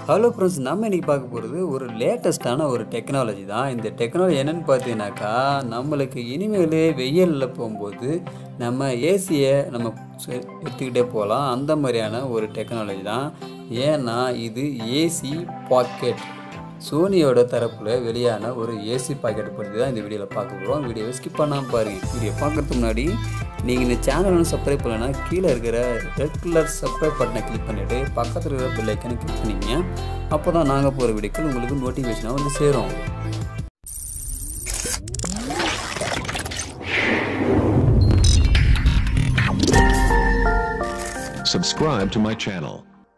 Hello friends நம்ம இன்றைக்கி பார்க்க போகிறது ஒரு லேட்டஸ்ட்டான ஒரு டெக்னாலஜி தான் இந்த டெக்னாலஜி என்னென்னு பார்த்தீங்கன்னாக்கா நம்மளுக்கு இனிமேல் வெயிலில் போகும்போது நம்ம ஏசியை நம்ம சு- எடுத்துக்கிட்டே போகலாம் அந்த மாதிரியான ஒரு டெக்னாலஜி தான் ஏன்னா இது ஏசி பாக்கெட் சோனியோட தரப்பில் வெளியான ஒரு ஏசி பாக்கெட் பற்றி தான் இந்த வீடியோவில் பார்க்க போகிறோம் வீடியோவை ஸ்கிப் பண்ணாமல் பாருங்கள் வீடியோ பார்க்குறதுக்கு முன்னாடி நீங்கள் இந்த சேனல் வந்து சப்ஸ்கிரைப் பண்ணலைன்னா கீழே இருக்கிற ரெட் கலர் சப்ஸ்கிரைப் பட்டனை கிளிக் பண்ணிவிட்டு பக்கத்தில் இருக்கிற பெல் ஐக்கனை கிளிக் பண்ணிங்க அப்போ தான் நாங்கள் போகிற வீடியோக்கள் உங்களுக்கு நோட்டிஃபிகேஷனாக வந்து சேரும் Subscribe to my channel.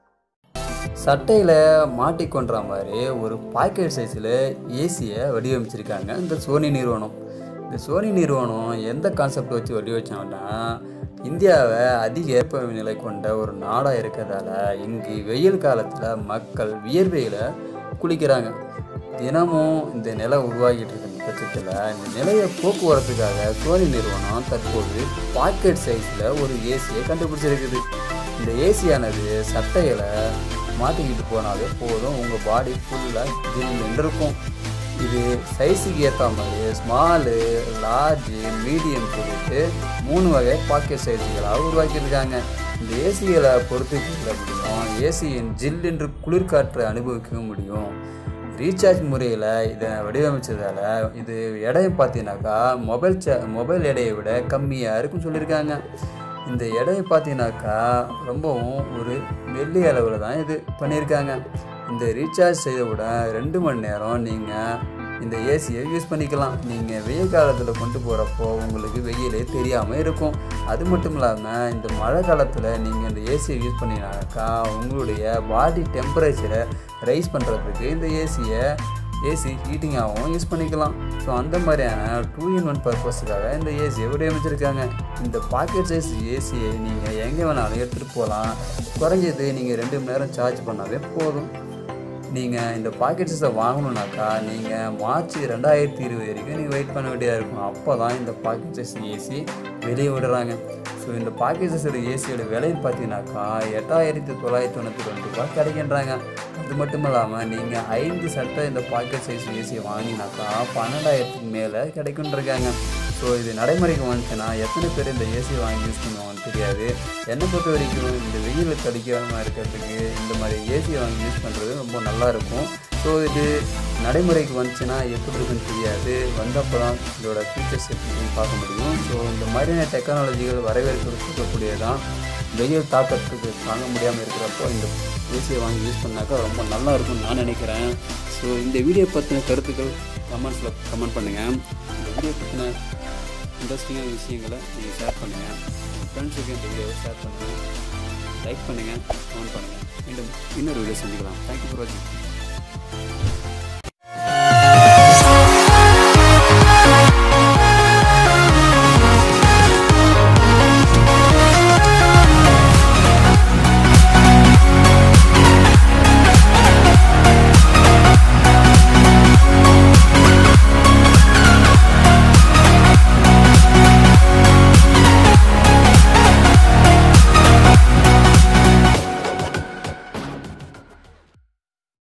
சட்டையில் மாட்டிக்கொன்ற மாதிரி ஒரு பாக்கெட் சைஸில் ஏசியை வடிவமைச்சிருக்காங்க இந்த சோனி நிறுவனம் இந்த சோனி நிறுவனம் எந்த கான்செப்ட் வச்சு வடிவமைச்சாங்கன்னா இந்தியாவை அதிக வெப்பநிலை கொண்ட ஒரு நாடாக இருக்கிறதால இங்கு வெயில் காலத்தில் மக்கள் வியர்வையில் குளிக்கிறாங்க தினமும் இந்த நிலை உருவாகிட்டு இருக்க பட்சத்தில் இந்த நிலையை போக்குவரத்துக்காக சோனி நிறுவனம் தற்போது பாக்கெட் சைஸில் ஒரு ஏசியை கண்டுபிடிச்சிருக்குது இந்த ஏசியானது சட்டையில் மாட்டிக்கிட்டு போனாலே போதும் உங்கள் பாடி ஃபுல்லாக ஜில்லுன்னு இருக்கும் இது சைஸுக்கு ஏற்ற மாதிரி ஸ்மாலு லார்ஜு மீடியம் சொல்லிட்டு மூணு வகை பாக்கெட் சைஸுகளாக உருவாக்கியிருக்காங்க இந்த ஏசிகளை பொறுத்துக்க முடியும் ஏசியின் ஜில் என்று குளிர்காற்றை அனுபவிக்கவும் முடியும் ரீசார்ஜ் முறையில் இதை வடிவமைச்சதால் இது எடையும் பார்த்தீங்கன்னாக்கா மொபைல் ச மொபைல் எடையை விட கம்மியாக இருக்குன்னு சொல்லியிருக்காங்க இந்த எடையை பார்த்தீங்கன்னாக்கா ரொம்பவும் ஒரு மெல்லிய அளவில் தான் இது பண்ணியிருக்காங்க இந்த ரீசார்ஜ் செய்த விட ரெண்டு மணி நேரம் நீங்கள் இந்த ஏசியை யூஸ் பண்ணிக்கலாம் நீங்கள் வெயில் காலத்தில் கொண்டு போகிறப்போ உங்களுக்கு வெயிலே தெரியாமல் இருக்கும் அது மட்டும் இல்லாமல் இந்த மழை காலத்தில் நீங்கள் இந்த ஏசியை யூஸ் பண்ணினாக்கா உங்களுடைய பாடி டெம்பரேச்சரை ரைஸ் பண்ணுறதுக்கு இந்த ஏசியை ஏசி ஹீட்டிங்காகவும் யூஸ் பண்ணிக்கலாம் ஸோ அந்த மாதிரியான டூ இன் ஒன் பர்பஸுக்காக இந்த ஏசியை வடிவமைச்சிருக்காங்க இந்த பாக்கெட் சைஸ் ஏசியை நீங்கள் எங்கே வேணாலும் எடுத்துகிட்டு போகலாம் குறைஞ்சது நீங்கள் ரெண்டு மணி நேரம் சார்ஜ் பண்ணாவே போதும் நீங்கள் இந்த பாக்கெட் சைஸை வாங்கணுன்னாக்கா நீங்கள் மார்ச் ரெண்டாயிரத்தி இருபது வரைக்கும் நீங்கள் வெயிட் பண்ண வேண்டியதாக இருக்கும் அப்போ தான் இந்த பாக்கெட் சைஸ் ஏசி வெளியே விடுறாங்க ஸோ இந்த பாக்கெட் சைஸோட ஏசியோட விலைன்னு பார்த்தீங்கன்னாக்கா எட்டாயிரத்தி தொள்ளாயிரத்தி தொண்ணூற்றி ரெண்டு ரூபாய் கிடைக்கின்றாங்க அது மட்டும் இல்லாமல் நீங்கள் ஐந்து சட்டை இந்த பாக்கெட் சைஸ் ஏசியை வாங்கினாக்கா பன்னெண்டாயிரத்துக்கு மேலே கிடைக்குன்றிருக்காங்க ஸோ இது நடைமுறைக்கு வந்துச்சுன்னா எத்தனை பேர் இந்த ஏசி வாங்கி யூஸ் பண்ணுவாங்கன்னு தெரியாது என்னை பொறுத்த வரைக்கும் இந்த வெயில் கடிக்காமல் இருக்கிறதுக்கு இந்த மாதிரி ஏசி வாங்கி யூஸ் பண்ணுறது ரொம்ப நல்லா இருக்கும் ஸோ இது நடைமுறைக்கு வந்துச்சுன்னா எப்படி இருக்குன்னு தெரியாது வந்தப்போ தான் இதோட ஃபீச்சர்ஸ் எப்படின்னு பார்க்க முடியும் ஸோ இந்த மாதிரியான டெக்னாலஜிகள் வரவேற்கக்கூடியதான் வெயில் தாக்கத்துக்கு தாங்க முடியாமல் இருக்கிறப்போ இந்த ஏசியை வாங்கி யூஸ் பண்ணாக்கா ரொம்ப நல்லா இருக்கும்னு நான் நினைக்கிறேன் ஸோ இந்த வீடியோ பற்றின கருத்துக்கள் கமெண்ட்ஸில் கமெண்ட் பண்ணுங்கள் இந்த வீடியோ பற்றின இன்ட்ரெஸ்டிங்கான விஷயங்களை நீங்கள் ஷேர் பண்ணுங்கள் ஃப்ரெண்ட்ஸுக்கு இந்த வீடியோவை ஷேர் பண்ணுங்கள் லைக் பண்ணுங்கள் கமெண்ட் பண்ணுங்கள் மீண்டும் இன்னொரு வீடியோ சந்திக்கலாம் தேங்க்யூ ஃபார் வாட்சிங்